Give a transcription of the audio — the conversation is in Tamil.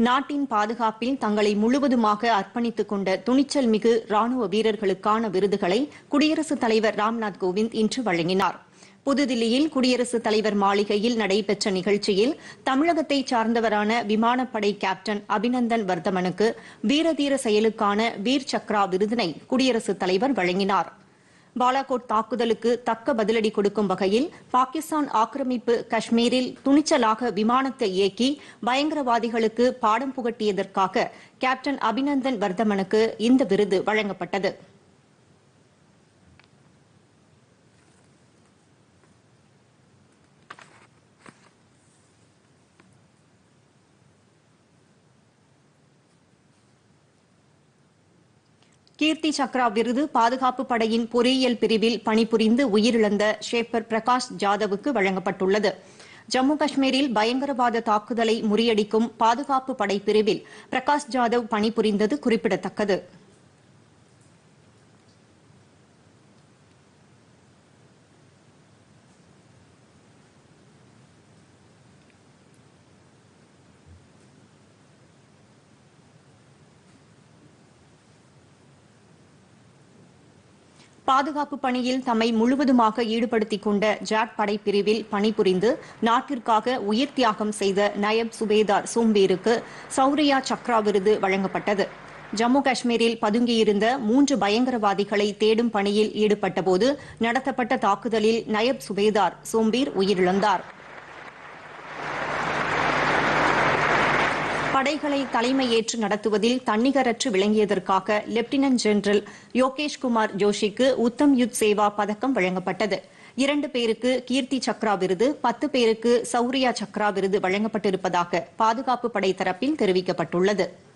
நாட்டின் பாதுகாப்பில் தங்களை முழுவதுமாக அர்ப்பணித்துக் கொண்ட துணிச்சல் மிகு ராணுவ வீரர்களுக்கான விருதுகளை குடியரசுத் தலைவர் ராம்நாத் கோவிந்த் இன்று வழங்கினார் புதுதில்லியில் குடியரசுத் தலைவர் மாளிகையில் நடைபெற்ற நிகழ்ச்சியில் தமிழகத்தை சார்ந்தவரான விமானப்படை கேப்டன் அபிநந்தன் வர்தமனுக்கு வீரதீர செயலுக்கான வீர் சக்ரா விருதினை குடியரசுத் தலைவர் வழங்கினார் பாலாகோட் தாக்குதலுக்கு தக்க பதிலடி கொடுக்கும் வகையில் பாகிஸ்தான் ஆக்கிரமிப்பு காஷ்மீரில் துணிச்சலாக விமானத்தை இயக்கி பயங்கரவாதிகளுக்கு பாடம் புகட்டியதற்காக கேப்டன் அபிநந்தன் வர்தமனுக்கு இந்த விருது வழங்கப்பட்டது கீர்த்தி சக்ரா விருது பாதுகாப்பு படையின் பொறியியல் பிரிவில் பணிபுரிந்து உயிரிழந்த ஷேப்பர் பிரகாஷ் ஜாதவுக்கு வழங்கப்பட்டுள்ளது ஜம்மு காஷ்மீரில் பயங்கரவாத தாக்குதலை முறியடிக்கும் பாதுகாப்பு படை பிரிவில் பிரகாஷ் ஜாதவ் பணிபுரிந்தது குறிப்பிடத்தக்கது பாதுகாப்பு பணியில் தம்மை முழுவதுமாக ஈடுபடுத்திக் கொண்ட ஜாட் படைப்பிரிவில் பணிபுரிந்து நாட்டிற்காக உயிர் தியாகம் செய்த நயப் சுபேதார் சோம்பீருக்கு சௌரியா சக்ரா விருது வழங்கப்பட்டது ஜம்மு காஷ்மீரில் பதுங்கியிருந்த மூன்று பயங்கரவாதிகளை தேடும் பணியில் ஈடுபட்டபோது நடத்தப்பட்ட தாக்குதலில் நயப் சுபேதார் சோம்பீர் உயிரிழந்தார் படைகளை தலைமையேற்று நடத்துவதில் தன்னிகரற்று விளங்கியதற்காக லெப்டினன்ட் ஜெனரல் யோகேஷ் குமார் ஜோஷிக்கு உத்தம் யுத் சேவா பதக்கம் வழங்கப்பட்டது இரண்டு பேருக்கு கீர்த்தி சக்ரா விருது பத்து பேருக்கு சௌரியா சக்ரா விருது வழங்கப்பட்டிருப்பதாக பாதுகாப்பு படை தரப்பில் தெரிவிக்கப்பட்டுள்ளது